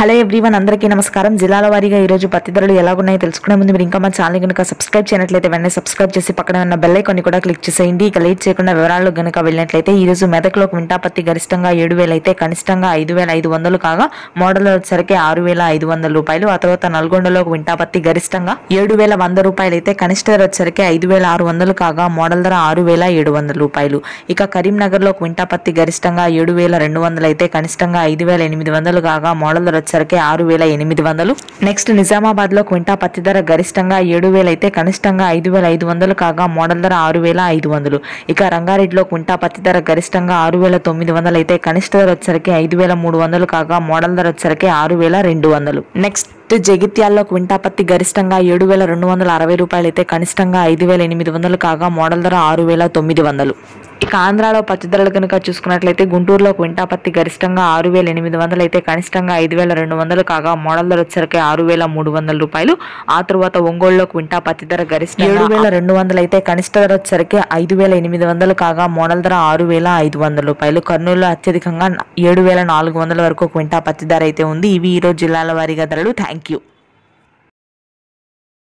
hello everyone అందరికీ నమస్కారం జిల్లాల వారీగా ఈ రోజు పత్తి ధరలు ఎలా ఉన్నాయో తెలుసుకునే ముందు మీరు ఇంకా మా ఛానల్ కనుక సబ్స్క్రైబ్ చేయనట్లయితే వెంటనే సబ్స్క్రైబ్ చేసి పక్కన ఉన్న బెల్ ఐకాన్ కూడా క్లిక్ చేసేయండి ఇక లేట్ చేయకుండా వివరాలు గనుక వెళ్ళినట్లయితే ఈ రోజు మెదక్లో క్వింటా పత్తి గరిష్టంగా ఏడు వేలు అయితే కనిష్టంగా ఐదు వేల ఐదు వందలు కాగా మోడల్ వచ్చేసరికి ఆరు వేల ఐదు వందల రూపాయలు ఆ తర్వాత నల్గొండలో క్వింటా పత్తి గరిష్టంగా ఏడు వేల వంద రూపాయలు అయితే కనిష్ట ధర వచ్చేసరికి ఐదు వేల ఆరు వందలు కాగా మోడల్ ధర ఆరు వేల ఏడు వందల రూపాయలు ఇక కరీంనగర్లో క్వింటా పత్తి గరిష్టంగా ఏడు వేల రెండు వందలు అయితే కనిష్టంగా ఐదు వేల ఎనిమిది వందలు కాగా మోడల్ ధర వచ్చేసరికి ఆరు వేల ఎనిమిది వందలు నెక్స్ట్ నిజామాబాద్ లో క్వింటా పత్తి ధర గరిష్టంగా ఏడు వేలు అయితే కనిష్టంగా ఐదు వేల ఐదు వందలు కాగా మోడల్ ధర ఆరు వేల ఐదు వందలు ఇక రంగారెడ్డిలో క్వింటా పత్తి ధర గరిష్టంగా ఆరు వేల తొమ్మిది వందలు అయితే కనిష్ట ధర వచ్చరికి ఐదు వేల మూడు వందలు కాగా మోడల్ ధర వచ్చరికి ఆరు వేల రెండు వందలు నెక్స్ట్ జగిత్యాల్లో క్వింటా పత్తి గరిష్టంగా ఏడు వేల రెండు వందల అరవై రూపాయలు అయితే కనిష్టంగా ఐదు వేల ఎనిమిది వందలు కాగా మోడల్ ధర ఆరు వేల తొమ్మిది వందలు ఇక ఆంధ్రాలో పత్తి ధరలు కనుక చూసుకున్నట్లయితే గుంటూరులో క్వింటా పత్తి గరిష్టంగా ఆరు వేల ఎనిమిది వందలు అయితే కనిష్టంగా ఐదు వేల రెండు వందలు కాగా మోడల్ ధర వచ్చరికి ఆరు వేల మూడు వందల రూపాయలు ఆ తర్వాత ఒంగోలులో క్వింటా పత్తి ధర గరిష్ట ఏడు వేల రెండు వందలు అయితే కనిష్ట ధర వచ్చరికి ఐదు వేల ఎనిమిది వందలు కాగా మోడల్ ధర ఆరు వేల ఐదు వందల రూపాయలు కర్నూలులో అత్యధికంగా ఏడు వేల నాలుగు వందల వరకు క్వింటా పత్తి ధర అయితే ఉంది ఇవి ఈ రోజు జిల్లాల వారీగా ధరలు థ్యాంక్ యూ